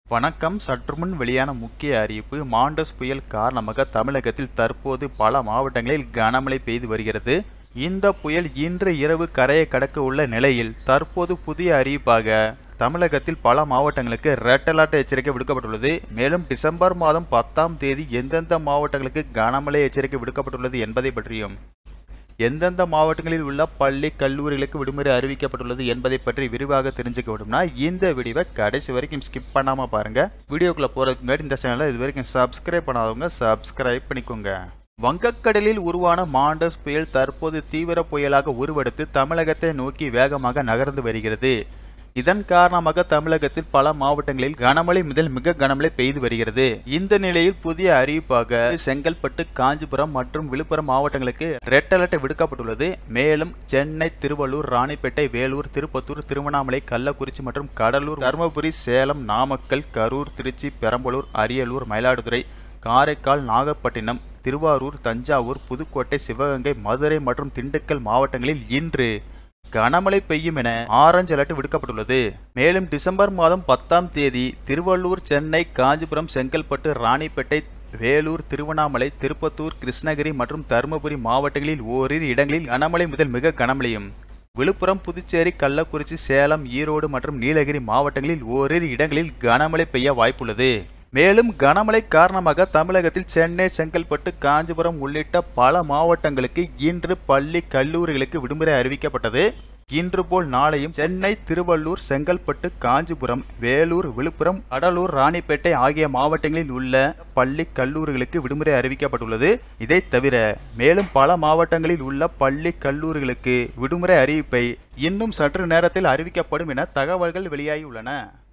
வணக்கம் சற்றுமுன் வெளியான முக்கிய அறிவிப்பு மாண்டஸ் புயல் காரணமாக தமிழகத்தில் தற்போது பல மாவட்டங்களில் கனமழை பெய்து வருகிறது இந்த புயல் இன்று இரவு கரையை கடக்க உள்ள நிலையில் தற்போது புதிய அறிவிப்பாக தமிழகத்தில் பல மாவட்டங்களுக்கு ரெட் அலர்ட் எச்சரிக்கை விடுக்கப்பட்டுள்ளது மேலும் டிசம்பர் மாதம் பத்தாம் தேதி எந்தெந்த மாவட்டங்களுக்கு கனமழை எச்சரிக்கை விடுக்கப்பட்டுள்ளது என்பதை பற்றியும் எந்தெந்த மாவட்டங்களில் உள்ள பள்ளி கல்லூரிகளுக்கு விடுமுறை அறிவிக்கப்பட்டுள்ளது என்பதை பற்றி விரிவாக தெரிஞ்சுக்க விடும்னா இந்த வீடியோவை கடைசி வரைக்கும் ஸ்கிப் பண்ணாமல் பாருங்க வீடியோக்குள்ள போறதுக்கு முன்னாடி இந்த சேனலை இது வரைக்கும் சப்ஸ்கிரைப் பண்ணாதவங்க சப்ஸ்கிரைப் பண்ணிக்கோங்க வங்கக்கடலில் உருவான மாண்டஸ் புயல் தற்போது தீவிர புயலாக உருவெடுத்து தமிழகத்தை நோக்கி வேகமாக நகர்ந்து வருகிறது இதன் காரணமாக தமிழகத்தில் பல மாவட்டங்களில் கனமழை முதல் மிக கனமழை பெய்து வருகிறது இந்த நிலையில் புதிய அறிவிப்பாக செங்கல்பட்டு காஞ்சிபுரம் மற்றும் விழுப்புரம் மாவட்டங்களுக்கு ரெட் அலர்ட் விடுக்கப்பட்டுள்ளது மேலும் சென்னை திருவள்ளூர் ராணிப்பேட்டை வேலூர் திருப்பத்தூர் திருவண்ணாமலை கள்ளக்குறிச்சி மற்றும் கடலூர் தருமபுரி சேலம் நாமக்கல் கரூர் திருச்சி பெரம்பலூர் அரியலூர் மயிலாடுதுறை காரைக்கால் நாகப்பட்டினம் திருவாரூர் தஞ்சாவூர் புதுக்கோட்டை சிவகங்கை மதுரை மற்றும் திண்டுக்கல் மாவட்டங்களில் இன்று கனமழை பெய்யும் என ஆரஞ்சு அலர்ட் விடுக்கப்பட்டுள்ளது மேலும் டிசம்பர் மாதம் பத்தாம் தேதி திருவள்ளூர் சென்னை காஞ்சிபுரம் செங்கல்பட்டு ராணிப்பேட்டை வேலூர் திருவண்ணாமலை திருப்பத்தூர் கிருஷ்ணகிரி மற்றும் தருமபுரி மாவட்டங்களில் ஓரிரு இடங்களில் கனமழை முதல் மிக கனமழையும் விழுப்புரம் புதுச்சேரி கள்ளக்குறிச்சி சேலம் ஈரோடு மற்றும் நீலகிரி மாவட்டங்களில் ஓரிரு இடங்களில் கனமழை பெய்ய வாய்ப்புள்ளது மேலும் கனமழை காரணமாக தமிழகத்தில் சென்னை செங்கல்பட்டு காஞ்சிபுரம் உள்ளிட்ட பல மாவட்டங்களுக்கு இன்று பள்ளி கல்லூரிகளுக்கு விடுமுறை அறிவிக்கப்பட்டது இன்று போல் நாளையும் சென்னை திருவள்ளூர் செங்கல்பட்டு காஞ்சிபுரம் வேலூர் விழுப்புரம் கடலூர் ராணிப்பேட்டை ஆகிய மாவட்டங்களில் உள்ள பள்ளி கல்லூரிகளுக்கு விடுமுறை அறிவிக்கப்பட்டுள்ளது இதை தவிர மேலும் பல மாவட்டங்களில் உள்ள பள்ளி கல்லூரிகளுக்கு விடுமுறை அறிவிப்பை இன்னும் சற்று நேரத்தில் அறிவிக்கப்படும் என தகவல்கள் வெளியாகியுள்ளன